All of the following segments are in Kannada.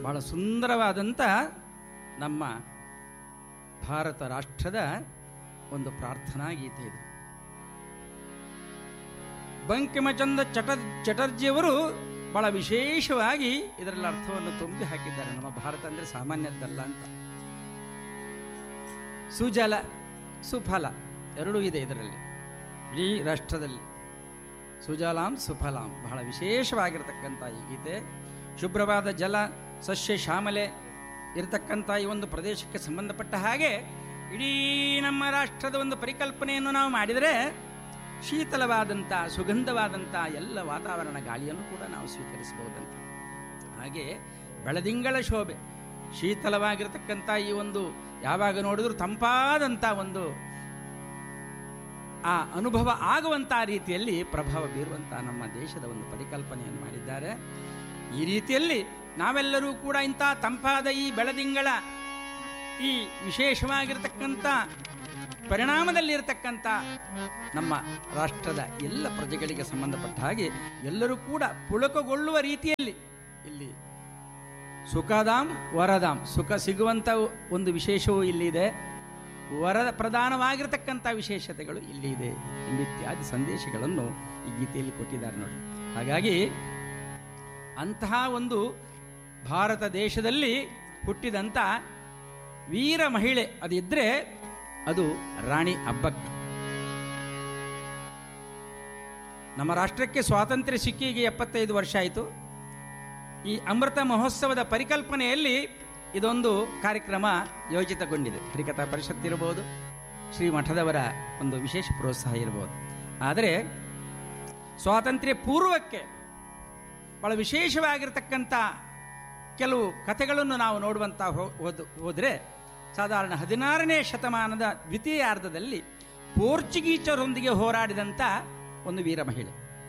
ಬಹಳ ಸುಂದರವಾದಂಥ ನಮ್ಮ ಭಾರತ ರಾಷ್ಟ್ರದ ಒಂದು ಪ್ರಾರ್ಥನಾ ಗೀತೆ ಇದು ಬಂಕಿಮಚಂದ್ರ ಚಟ ಚಟರ್ಜಿಯವರು ಬಹಳ ವಿಶೇಷವಾಗಿ ಇದರಲ್ಲಿ ಅರ್ಥವನ್ನು ತುಂಬಿ ಹಾಕಿದ್ದಾರೆ ನಮ್ಮ ಭಾರತ ಅಂದರೆ ಸಾಮಾನ್ಯದ್ದಲ್ಲ ಅಂತ ಸುಜಲ ಸುಫಲ ಎರಡೂ ಇದೆ ಇದರಲ್ಲಿ ಇಡೀ ರಾಷ್ಟ್ರದಲ್ಲಿ ಸುಜಲಾಂ ಸುಫಲಾಂ ಬಹಳ ವಿಶೇಷವಾಗಿರತಕ್ಕಂಥ ಈ ಗೀತೆ ಶುಭ್ರವಾದ ಜಲ ಸಸ್ಯ ಶ್ಯಾಮಲೆ ಇರತಕ್ಕಂಥ ಈ ಒಂದು ಪ್ರದೇಶಕ್ಕೆ ಸಂಬಂಧಪಟ್ಟ ಹಾಗೆ ಇಡೀ ನಮ್ಮ ರಾಷ್ಟ್ರದ ಒಂದು ಪರಿಕಲ್ಪನೆಯನ್ನು ನಾವು ಮಾಡಿದರೆ ಶೀತಲವಾದಂಥ ಸುಗಂಧವಾದಂಥ ಎಲ್ಲ ವಾತಾವರಣ ಗಾಳಿಯನ್ನು ಕೂಡ ನಾವು ಸ್ವೀಕರಿಸಬಹುದಂತ ಹಾಗೆ ಬೆಳದಿಂಗಳ ಶೋಭೆ ಶೀತಲವಾಗಿರತಕ್ಕಂಥ ಈ ಒಂದು ಯಾವಾಗ ನೋಡಿದ್ರೂ ತಂಪಾದಂಥ ಒಂದು ಆ ಅನುಭವ ಆಗುವಂಥ ರೀತಿಯಲ್ಲಿ ಪ್ರಭಾವ ಬೀರುವಂಥ ನಮ್ಮ ದೇಶದ ಒಂದು ಪರಿಕಲ್ಪನೆಯನ್ನು ಮಾಡಿದ್ದಾರೆ ಈ ರೀತಿಯಲ್ಲಿ ನಾವೆಲ್ಲರೂ ಕೂಡ ಇಂಥ ತಂಪಾದ ಈ ಬೆಳದಿಂಗಳ ಈ ವಿಶೇಷವಾಗಿರತಕ್ಕಂಥ ಪರಿಣಾಮದಲ್ಲಿರತಕ್ಕಂಥ ನಮ್ಮ ರಾಷ್ಟ್ರದ ಎಲ್ಲ ಪ್ರಜೆಗಳಿಗೆ ಸಂಬಂಧಪಟ್ಟ ಹಾಗೆ ಎಲ್ಲರೂ ಕೂಡ ಪುಳಕಗೊಳ್ಳುವ ರೀತಿಯಲ್ಲಿ ಇಲ್ಲಿ ಸುಖದಾಂ ವರದಾಂ ಸುಖ ಸಿಗುವಂಥ ಒಂದು ವಿಶೇಷವೂ ಇಲ್ಲಿದೆ ವರ ಪ್ರಧಾನವಾಗಿರತಕ್ಕಂಥ ವಿಶೇಷತೆಗಳು ಇಲ್ಲಿ ಇದೆ ಎಂಬಿತ್ಯಾದಿ ಸಂದೇಶಗಳನ್ನು ಈ ಗೀತೆಯಲ್ಲಿ ಕೊಟ್ಟಿದ್ದಾರೆ ನೋಡಿ ಹಾಗಾಗಿ ಅಂತಹ ಒಂದು ಭಾರತ ದೇಶದಲ್ಲಿ ಹುಟ್ಟಿದಂಥ ವೀರ ಮಹಿಳೆ ಅದಿದ್ದರೆ ಅದು ರಾಣಿ ಅಬ್ಬಕ್ಕ ನಮ್ಮ ರಾಷ್ಟ್ರಕ್ಕೆ ಸ್ವಾತಂತ್ರ್ಯ ಸಿಕ್ಕಿಗೆ ಎಪ್ಪತ್ತೈದು ವರ್ಷ ಆಯಿತು ಈ ಅಮೃತ ಮಹೋತ್ಸವದ ಪರಿಕಲ್ಪನೆಯಲ್ಲಿ ಇದೊಂದು ಕಾರ್ಯಕ್ರಮ ಯೋಜಿತಗೊಂಡಿದೆ ಹರಿಕಥಾ ಪರಿಷತ್ ಇರಬಹುದು ಶ್ರೀ ಮಠದವರ ಒಂದು ವಿಶೇಷ ಪ್ರೋತ್ಸಾಹ ಇರಬಹುದು ಆದರೆ ಸ್ವಾತಂತ್ರ್ಯ ಪೂರ್ವಕ್ಕೆ ಬಹಳ ವಿಶೇಷವಾಗಿರ್ತಕ್ಕಂಥ ಕೆಲವು ಕಥೆಗಳನ್ನು ನಾವು ನೋಡುವಂಥ ಹೋದ ಹೋದರೆ ಸಾಧಾರಣ ಹದಿನಾರನೇ ಶತಮಾನದ ದ್ವಿತೀಯಾರ್ಧದಲ್ಲಿ ಪೋರ್ಚುಗೀಸರೊಂದಿಗೆ ಹೋರಾಡಿದಂಥ ಒಂದು ವೀರ ಮಹಿಳೆ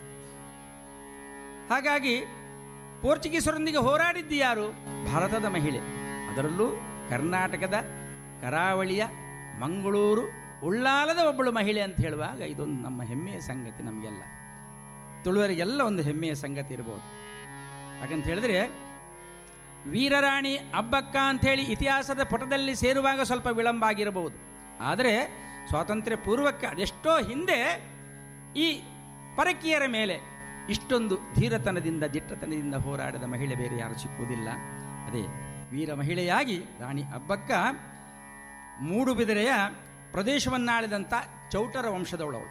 ಹಾಗಾಗಿ ಪೋರ್ಚುಗೀಸರೊಂದಿಗೆ ಹೋರಾಡಿದ್ದು ಯಾರು ಭಾರತದ ಮಹಿಳೆ ಅದರಲ್ಲೂ ಕರ್ನಾಟಕದ ಕರಾವಳಿಯ ಮಂಗಳೂರು ಉಳ್ಳಾಲದ ಒಬ್ಬಳು ಮಹಿಳೆ ಅಂತ ಹೇಳುವಾಗ ಇದೊಂದು ನಮ್ಮ ಹೆಮ್ಮೆಯ ಸಂಗತಿ ನಮಗೆಲ್ಲ ತುಳುವರಿಗೆಲ್ಲ ಒಂದು ಹೆಮ್ಮೆಯ ಸಂಗತಿ ಇರ್ಬೋದು ಯಾಕಂತ ಹೇಳಿದ್ರೆ ವೀರರಾಣಿ ಅಬ್ಬಕ್ಕ ಅಂಥೇಳಿ ಇತಿಹಾಸದ ಪುಟದಲ್ಲಿ ಸೇರುವಾಗ ಸ್ವಲ್ಪ ವಿಳಂಬ ಆಗಿರಬಹುದು ಆದರೆ ಸ್ವಾತಂತ್ರ್ಯ ಪೂರ್ವಕ್ಕೆ ಅದೆಷ್ಟೋ ಹಿಂದೆ ಈ ಪರಕೀಯರ ಮೇಲೆ ಇಷ್ಟೊಂದು ಧೀರತನದಿಂದ ದಿಟ್ಟತನದಿಂದ ಹೋರಾಡಿದ ಮಹಿಳೆ ಬೇರೆ ಯಾರು ಸಿಕ್ಕುವುದಿಲ್ಲ ಅದೇ ವೀರ ಮಹಿಳೆಯಾಗಿ ರಾಣಿ ಅಬ್ಬಕ್ಕ ಮೂಡುಬಿದಿರೆಯ ಪ್ರದೇಶವನ್ನಾಳಿದಂಥ ಚೌಟರ ವಂಶದವಳವಳು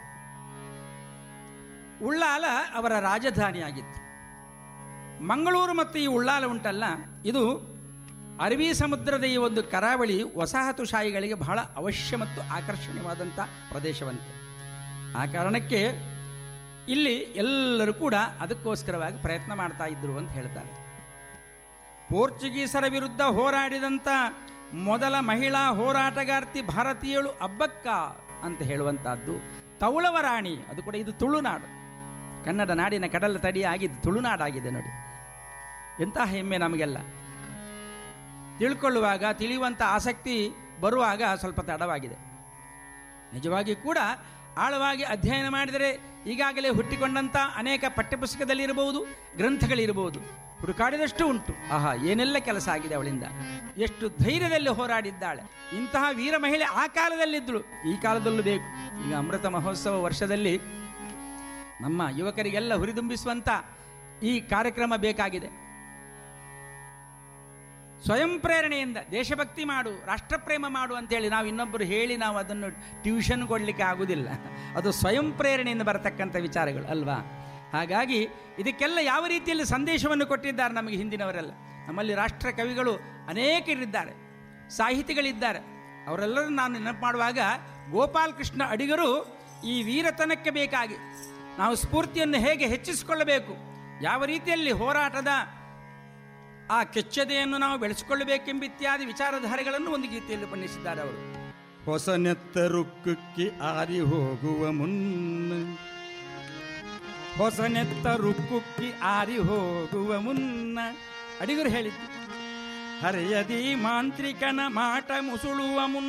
ಉಳ್ಳಾಲ ಅವರ ರಾಜಧಾನಿಯಾಗಿತ್ತು ಮಂಗಳೂರು ಮತ್ತು ಈ ಉಳ್ಳಾಲ ಉಂಟಲ್ಲ ಇದು ಅರಬ್ಬಿ ಸಮುದ್ರದ ಈ ಒಂದು ಕರಾವಳಿ ವಸಾಹತುಶಾಹಿಗಳಿಗೆ ಬಹಳ ಅವಶ್ಯ ಮತ್ತು ಆಕರ್ಷಣೀಯವಾದಂಥ ಪ್ರದೇಶವಂತೆ ಆ ಕಾರಣಕ್ಕೆ ಇಲ್ಲಿ ಎಲ್ಲರೂ ಕೂಡ ಅದಕ್ಕೋಸ್ಕರವಾಗಿ ಪ್ರಯತ್ನ ಮಾಡ್ತಾ ಇದ್ರು ಅಂತ ಹೇಳ್ತಾರೆ ಪೋರ್ಚುಗೀಸರ ವಿರುದ್ಧ ಹೋರಾಡಿದಂಥ ಮೊದಲ ಮಹಿಳಾ ಹೋರಾಟಗಾರ್ತಿ ಭಾರತೀಯಳು ಅಬ್ಬಕ್ಕ ಅಂತ ಹೇಳುವಂತಹದ್ದು ತೌಳವ ರಾಣಿ ಅದು ಕೂಡ ಇದು ತುಳುನಾಡು ಕನ್ನಡ ನಾಡಿನ ಕಡಲ ತಡಿ ಆಗಿದ್ದು ತುಳುನಾಡಾಗಿದೆ ನೋಡಿ ಎಂತಹ ಹೆಮ್ಮೆ ನಮಗೆಲ್ಲ ತಿಳ್ಕೊಳ್ಳುವಾಗ ತಿಳಿಯುವಂಥ ಆಸಕ್ತಿ ಬರುವಾಗ ಸ್ವಲ್ಪ ತಡವಾಗಿದೆ ನಿಜವಾಗಿ ಕೂಡ ಆಳವಾಗಿ ಅಧ್ಯಯನ ಮಾಡಿದರೆ ಈಗಾಗಲೇ ಹುಟ್ಟಿಕೊಂಡಂಥ ಅನೇಕ ಪಠ್ಯಪುಸ್ತಕದಲ್ಲಿರಬಹುದು ಗ್ರಂಥಗಳಿರಬಹುದು ಹುಡುಕಾಡಿದಷ್ಟು ಉಂಟು ಆಹಾ ಏನೆಲ್ಲ ಕೆಲಸ ಆಗಿದೆ ಅವಳಿಂದ ಎಷ್ಟು ಧೈರ್ಯದಲ್ಲಿ ಹೋರಾಡಿದ್ದಾಳೆ ಇಂತಹ ವೀರ ಮಹಿಳೆ ಆ ಕಾಲದಲ್ಲಿದ್ದಳು ಈ ಕಾಲದಲ್ಲೂ ಬೇಕು ಈಗ ಅಮೃತ ಮಹೋತ್ಸವ ವರ್ಷದಲ್ಲಿ ನಮ್ಮ ಯುವಕರಿಗೆಲ್ಲ ಹುರಿದುಂಬಿಸುವಂಥ ಈ ಕಾರ್ಯಕ್ರಮ ಬೇಕಾಗಿದೆ ಸ್ವಯಂ ಪ್ರೇರಣೆಯಿಂದ ದೇಶಭಕ್ತಿ ಮಾಡು ರಾಷ್ಟ್ರಪ್ರೇಮ ಮಾಡು ಅಂತೇಳಿ ನಾವು ಇನ್ನೊಬ್ಬರು ಹೇಳಿ ನಾವು ಅದನ್ನು ಟ್ಯೂಷನ್ ಕೊಡಲಿಕ್ಕೆ ಆಗುವುದಿಲ್ಲ ಅದು ಸ್ವಯಂ ಪ್ರೇರಣೆಯಿಂದ ಬರತಕ್ಕಂಥ ವಿಚಾರಗಳು ಅಲ್ವಾ ಹಾಗಾಗಿ ಇದಕ್ಕೆಲ್ಲ ಯಾವ ರೀತಿಯಲ್ಲಿ ಸಂದೇಶವನ್ನು ಕೊಟ್ಟಿದ್ದಾರೆ ನಮಗೆ ಹಿಂದಿನವರೆಲ್ಲ ನಮ್ಮಲ್ಲಿ ರಾಷ್ಟ್ರ ಕವಿಗಳು ಅನೇಕರಿದ್ದಾರೆ ಸಾಹಿತಿಗಳಿದ್ದಾರೆ ಅವರೆಲ್ಲರೂ ನಾನು ನೆನಪು ಮಾಡುವಾಗ ಗೋಪಾಲ್ ಕೃಷ್ಣ ಅಡಿಗರು ಈ ವೀರತನಕ್ಕೆ ಬೇಕಾಗಿ ನಾವು ಸ್ಫೂರ್ತಿಯನ್ನು ಹೇಗೆ ಹೆಚ್ಚಿಸಿಕೊಳ್ಳಬೇಕು ಯಾವ ರೀತಿಯಲ್ಲಿ ಹೋರಾಟದ ಆ ಕೆಚ್ಚದೆಯನ್ನು ನಾವು ಬೆಳೆಸಿಕೊಳ್ಳಬೇಕೆಂಬ ಇತ್ಯಾದಿ ವಿಚಾರಧಾರೆಗಳನ್ನು ಒಂದು ಗೀತೆಯಲ್ಲಿ ಬಣ್ಣಿಸಿದ್ದಾರೆ ಅವರು ಹೊಸ ನೆತ್ತರುಕ್ಕಿ ಆರಿ ಹೋಗುವ ಮುನ್ನ ಹೊಸ ನೆತ್ತ ರುಕ್ಕುಕ್ಕಿ ಆರಿ ಹೋಗುವ ಮುನ್ನ ಅಡಿಗರು ಹೇಳಿದ್ದು ಹರೆಯದಿ ಮಾಂತ್ರಿಕನ ಮಾಟ ಮುಸುಳುವ ಮುನ್ನ